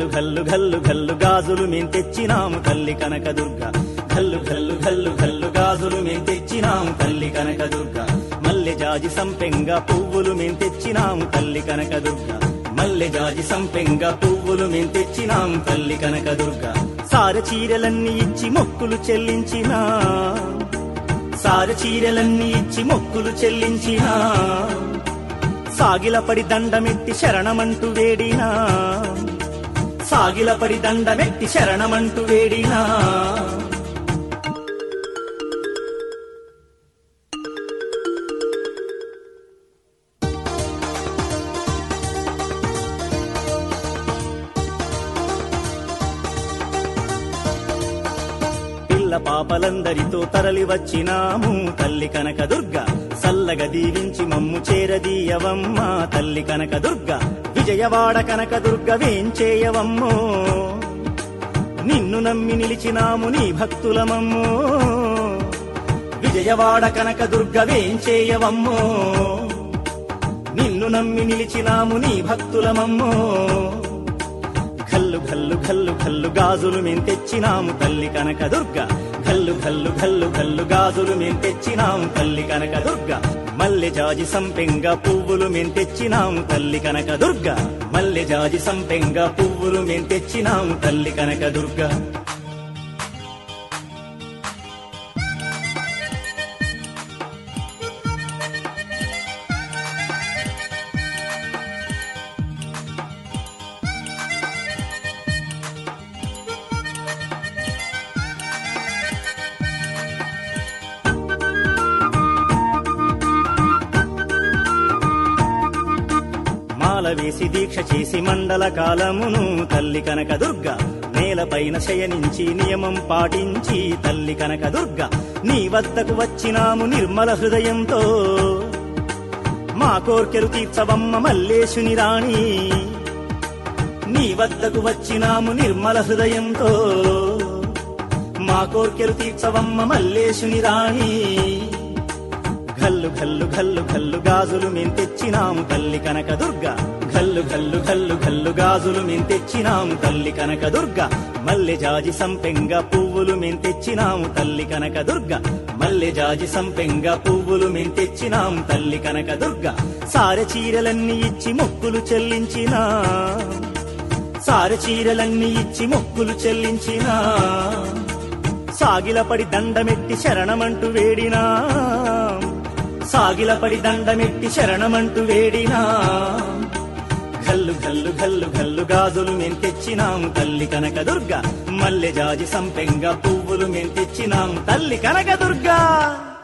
ఘల్లు ఘల్లు ఘల్లు ఘల్లు గాజులు మేం తెచ్చినాము తల్లి కనకదుర్గ ఘల్లు ఘల్లు ఘల్లు ఘల్లు గాజులు మేం తెచ్చినాము తల్లి కనకదుర్గ మల్లె జాజి సంపెంగ పువ్వులు మేం తెచ్చినాము తల్లి కనకదుర్గ మల్లె జాజి సంపెంగ పువ్వులు మేం తెచ్చినాము తల్లి కనకదుర్గ సార చీరలన్నీ ఇచ్చి మొక్కులు చెల్లించినా సార చీరలన్నీ ఇచ్చి మొక్కులు చెల్లించినా సాగిలపడి దండమెట్టి శరణమంటూ వేడినా సాగిలపడి దండమెట్టి శరణమంటూ వేడినా పిల్ల పాపలందరితో తరలి వచ్చినాము తల్లి కనకదుర్గ సల్లగా దీవించి మమ్ము చేరదీయవమ్మ తల్లి కనకదుర్గ విజయవాడ కనకదుర్గ వేంచేయవమ్మో నిన్ను నమ్మి నిలిచినాము నీ భక్తులమమ్మో విజయవాడ కనకదుర్గ వేంచేయవమ్మో నిన్ను నమ్మి నిలిచినాము నీ భక్తులమమ్మో ఘల్లు ఘల్లు ఘల్లు ఘల్లు గాజులు మేం తెచ్చినాము తల్లి కనకదుర్గ ఘల్లు ఘల్లు ఘల్లు ఘల్లు గాజులు మేం తెచ్చినాము తల్లి కనకదుర్గ మల్లె జాజి సంపెంగ పువ్వులు మేం తెచ్చినాము తల్లి కనకదుర్గ మల్లె జాజి సంపెంగ పువ్వులు మేం తెచ్చినాము తల్లి కనకదుర్గ మాల వేసి దీక్ష చేసి మండల కాలమును తల్లి కనకదుర్గ నేలపైన శయనించి నియమం పాటించి తల్లి కనకదుర్గ నీ వద్దకు వచ్చినాము నిర్మల హృదయంతో మా కోర్కెలు తీర్చవమ్మ మల్లేశుని రాణి నీ వద్దకు వచ్చినాము నిర్మల హృదయంతో మా కోర్కెలు తీర్చవమ్మ మల్లేశుని రాణి ఘల్లు ఘల్లు ఘల్లు ఘల్లు గాజులు మేం తెచ్చినాము తల్లి కనకదుర్గ ఘల్లు ఘల్లు ఘల్లు ఘల్లు గాజులు మేం తెచ్చినాము తల్లి కనకదుర్గ మల్లె జాజి సంపెంగ పువ్వులు మేం తెచ్చినాము తల్లి కనకదుర్గ మల్లె జాజి సంపెంగ పువ్వులు మేం తెచ్చినాము తల్లి కనకదుర్గ సారె చీరలన్నీ ఇచ్చి మొక్కులు చెల్లించినా సారె చీరలన్నీ ఇచ్చి మొక్కులు చెల్లించినా సాగిలపడి దండమెట్టి శరణమంటూ వేడినా సాగిలపడి దండమెట్టి శరణమంటూ వేడినా ఘల్లు ఘల్లు ఘల్లు ఘల్లు గాజులు మేం తెచ్చినాము తల్లి కనకదుర్గ మల్లె జాజి సంపెంగ పువ్వులు మేం తెచ్చినాము తల్లి కనకదుర్గా